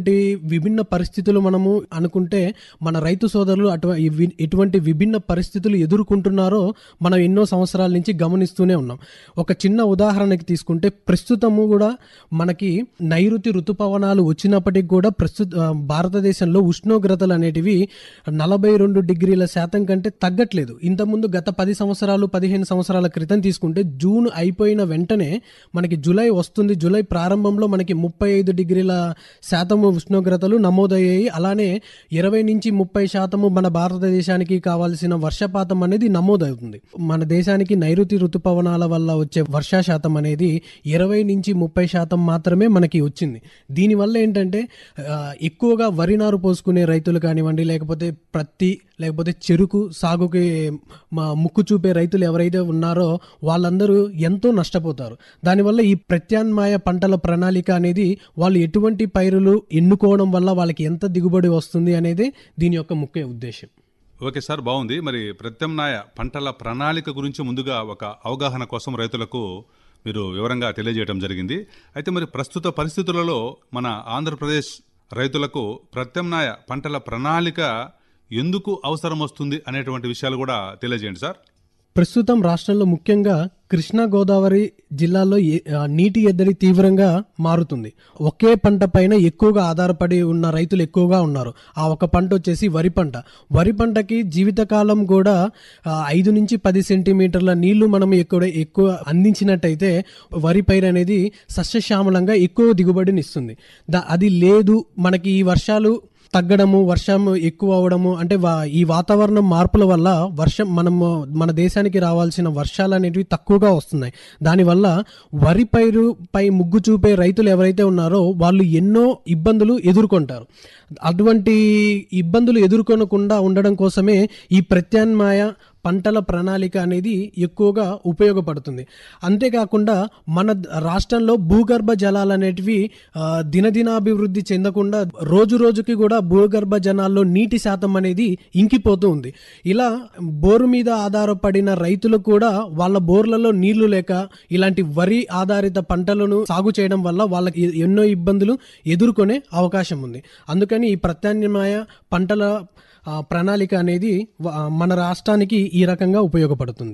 ఇటువంటి విభిన్న పరిస్థితులు మనము అనుకుంటే మన రైతు సోదరులు అటు ఇవి- ఇటువంటి విభిన్న పరిస్థితులు ఎదుర్కొంటున్నారో మనం ఎన్నో సంవత్సరాల నుంచి గమనిస్తూనే ఉన్నాం ఒక చిన్న ఉదాహరణకి తీసుకుంటే ప్రస్తుతము కూడా మనకి నైరుతి ఋతుపవనాలు వచ్చినప్పటికి కూడా ప్రస్తుత ఆ, భారతదేశంలో ఉష్ణోగ్రతలు అనేటివి నలభై రెండు డిగ్రీల శాతం కంటే తగ్గట్లేదు ఇంతకుముందు గత పది సంవత్సరాలు పదిహేను సంవత్సరాల క్రితం తీసుకుంటే జూన్ అయిపోయిన వెంటనే మనకి జూలై వస్తుంది జూలై ప్రారంభంలో మనకి ముప్పై ఐదు డిగ్రీల శాతము ఉష్ణోగ్రతలు నమోదయ్యాయి అలానే ఇరవై నుంచి ముప్పై శాతము మన భారతదేశానికి కావాల్సిన వర్షపాతం అనేది నమోదవుతుంది మన దేశానికి నైరుతి ఋతుపవనాల వల్ల వచ్చే వర్షా శాతం అనేది ఇరవై నుంచి ముప్పై శాతం మాత్రమే మనకి వచ్చింది దీనివల్ల ఏంటంటే ఆ, ఎక్కువగా వరి నారు పోసుకునే రైతులు కానివ్వండి లేకపోతే ప్రత్తి లేకపోతే చెరుకు సాగుకి మా ముక్కు చూపే రైతులు ఎవరైతే ఉన్నారో వాళ్ళందరూ ఎంతో నష్టపోతారు దానివల్ల ఈ ప్రత్యామ్నాయ పంటల ప్రణాళిక అనేది వాళ్ళు ఎటువంటి పైరులు ఎన్నుకోవడం వల్ల వాళ్ళకి ఎంత దిగుబడి వస్తుంది అనేది దీని యొక్క ముఖ్య ఉద్దేశం ఓకే సార్ బాగుంది మరి ప్రత్యామ్నాయ పంటల ప్రణాళిక గురించి ముందుగా ఒక అవగాహన కోసం రైతులకు మీరు వివరంగా తెలియజేయడం జరిగింది అయితే మరి ప్రస్తుత పరిస్థితులలో మన ఆంధ్రప్రదేశ్ రైతులకు ప్రత్యామ్నాయ పంటల ప్రణాళిక ఎందుకు అవసరం వస్తుంది అనేటువంటి విషయాలు కూడా తెలియజేయండి సార్ ప్రస్తుతం రాష్ట్రంలో ముఖ్యంగా కృష్ణా గోదావరి జిల్లాలో ఏ- ఆ, నీటి ఎద్దడి తీవ్రంగా మారుతుంది ఒకే పంట పైన ఎక్కువగా ఆధారపడి ఉన్న రైతులు ఎక్కువగా ఉన్నారు ఆ ఒక పంట వచ్చేసి వరి పంట వరి పంటకి జీవితకాలం కూడా ఆ, ఐదు నుంచి పది సెంటీమీటర్ల నీళ్లు మనం ఎక్కువ ఎక్కువ అందించినట్టయితే వరి పైరు అనేది సస్యశ్యామలంగా ఎక్కువ దిగుబడిని ఇస్తుంది దా- అది లేదు మనకి ఈ వర్షాలు తగ్గడము వర్షం ఎక్కువ అవడము అంటే వా- ఈ వాతావరణం మార్పుల వల్ల వర్షం మనము మన దేశానికి రావాల్సిన వర్షాలు అనేటివి తక్కువగా వస్తున్నాయి దానివల్ల వరి పైరు పై ముగ్గు చూపే రైతులు ఎవరైతే ఉన్నారో వాళ్ళు ఎన్నో ఇబ్బందులు ఎదుర్కొంటారు అటువంటి ఇబ్బందులు ఎదుర్కొనకుండా ఉండడం కోసమే ఈ ప్రత్యామ్నాయ పంటల ప్రణాళిక అనేది ఎక్కువగా ఉపయోగపడుతుంది అంతేకాకుండా మన ద- రాష్ట్రంలో భూగర్భ జలాలు అనేటివి ఆ, దినదినాభివృద్ధి చెందకుండా రోజు రోజుకి కూడా భూగర్భ జలాల్లో నీటి శాతం అనేది ఇంకిపోతూ ఉంది ఇలా బోరు మీద ఆధారపడిన రైతులు కూడా వాళ్ళ బోర్లలో నీళ్లు లేక ఇలాంటి వరి ఆధారిత పంటలను సాగు చేయడం వల్ల వాళ్ళకి ఎన్నో ఇబ్బందులు ఎదుర్కొనే అవకాశం ఉంది అందుకని ఈ ప్రత్యామ్నాయ పంటల ఆ, ప్రణాళిక అనేది వ- మన రాష్ట్రానికి ఈ రకంగా ఉపయోగపడుతుంది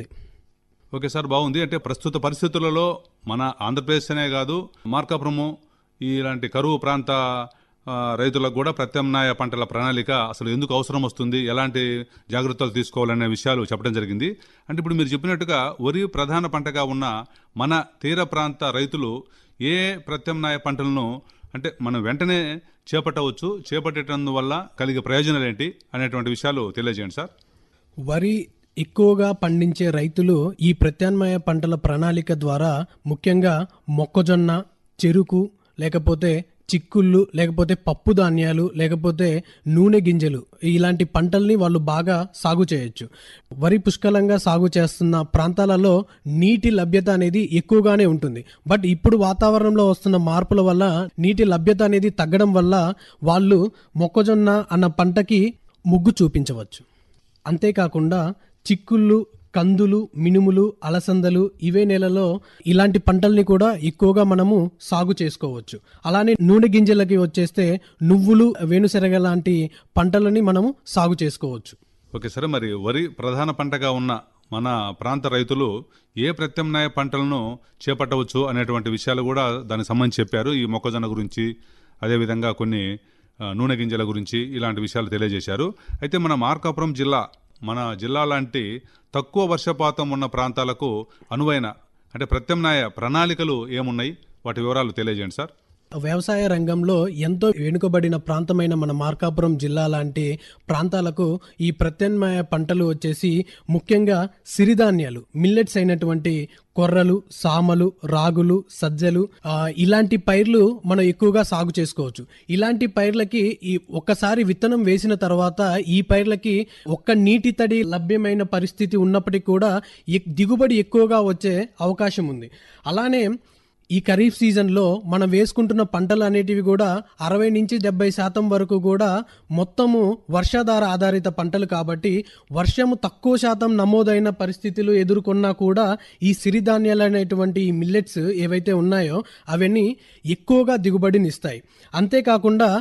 ఓకే సార్ బాగుంది అంటే ప్రస్తుత పరిస్థితులలో మన ఆంధ్రప్రదేశ్ అనే కాదు మార్కాపురము ఇలాంటి కరువు ప్రాంత ఆ, రైతులకు కూడా ప్రత్యామ్నాయ పంటల ప్రణాళిక అసలు ఎందుకు అవసరం వస్తుంది ఎలాంటి జాగ్రత్తలు తీసుకోవాలనే విషయాలు చెప్పడం జరిగింది అంటే ఇప్పుడు మీరు చెప్పినట్టుగా వరి ప్రధాన పంటగా ఉన్న మన తీర ప్రాంత రైతులు ఏ ప్రత్యామ్నాయ పంటలను అంటే మనం వెంటనే చేపట్టవచ్చు చేపట్టడం వల్ల కలిగే ప్రయోజనాలు ఏంటి అనేటువంటి విషయాలు తెలియజేయండి సార్ వరి ఎక్కువగా పండించే రైతులు ఈ ప్రత్యామ్నాయ పంటల ప్రణాళిక ద్వారా ముఖ్యంగా మొక్కజొన్న చెరుకు లేకపోతే చిక్కుళ్ళు లేకపోతే పప్పు ధాన్యాలు లేకపోతే నూనె గింజలు ఇలాంటి పంటల్ని వాళ్ళు బాగా సాగు చేయొచ్చు వరి పుష్కలంగా సాగు చేస్తున్న ప్రాంతాలలో నీటి లభ్యత అనేది ఎక్కువగానే ఉంటుంది బట్ ఇప్పుడు వాతావరణంలో వస్తున్న మార్పుల వల్ల నీటి లభ్యత అనేది తగ్గడం వల్ల వాళ్ళు మొక్కజొన్న అన్న పంటకి ముగ్గు చూపించవచ్చు అంతేకాకుండా చిక్కుళ్ళు కందులు మినుములు అలసందలు ఇవే నెలలో ఇలాంటి పంటల్ని కూడా ఎక్కువగా మనము సాగు చేసుకోవచ్చు అలానే నూనె గింజలకి వచ్చేస్తే నువ్వులు వేణుశెనగ లాంటి పంటలని మనము సాగు చేసుకోవచ్చు ఓకే సరే మరి వరి ప్రధాన పంటగా ఉన్న మన ప్రాంత రైతులు ఏ ప్రత్యామ్నాయ పంటలను చేపట్టవచ్చు అనేటువంటి విషయాలు కూడా దానికి సంబంధించి చెప్పారు ఈ మొక్కజొన్న గురించి అదేవిధంగా కొన్ని ఆ, నూనె గింజల గురించి ఇలాంటి విషయాలు తెలియజేశారు అయితే మన మార్కాపురం జిల్లా మన జిల్లా లాంటి తక్కువ వర్షపాతం ఉన్న ప్రాంతాలకు అనువైన అంటే ప్రత్యామ్నాయ ప్రణాళికలు ఏమున్నాయి వాటి వివరాలు తెలియజేయండి సార్ వ్యవసాయ రంగంలో ఎంతో వెనుకబడిన ప్రాంతమైన మన మార్కాపురం జిల్లా లాంటి ప్రాంతాలకు ఈ ప్రత్యామ్నాయ పంటలు వచ్చేసి ముఖ్యంగా సిరిధాన్యాలు మిల్లెట్స్ అయినటువంటి కొర్రలు సామలు రాగులు సజ్జలు ఆ, ఇలాంటి పైర్లు మనం ఎక్కువగా సాగు చేసుకోవచ్చు ఇలాంటి పైర్లకి ఈ ఒక్కసారి విత్తనం వేసిన తర్వాత ఈ పైర్లకి ఒక్క నీటి తడి లభ్యమైన పరిస్థితి ఉన్నప్పటికీ కూడా ఎక్- దిగుబడి ఎక్కువగా వచ్చే అవకాశం ఉంది అలానే ఈ ఖరీఫ్ సీజన్లో మనం వేసుకుంటున్న పంటలు అనేటివి కూడా అరవై నుంచి డెబ్బై శాతం వరకు కూడా మొత్తము వర్షాధార ఆధారిత పంటలు కాబట్టి వర్షము తక్కువ శాతం నమోదైన పరిస్థితులు ఎదుర్కొన్నా కూడా ఈ సిరిధాన్యాలు అనేటువంటి ఈ మిల్లెట్స్ ఏవైతే ఉన్నాయో అవన్నీ ఎక్కువగా దిగుబడిని ఇస్తాయి అంతేకాకుండా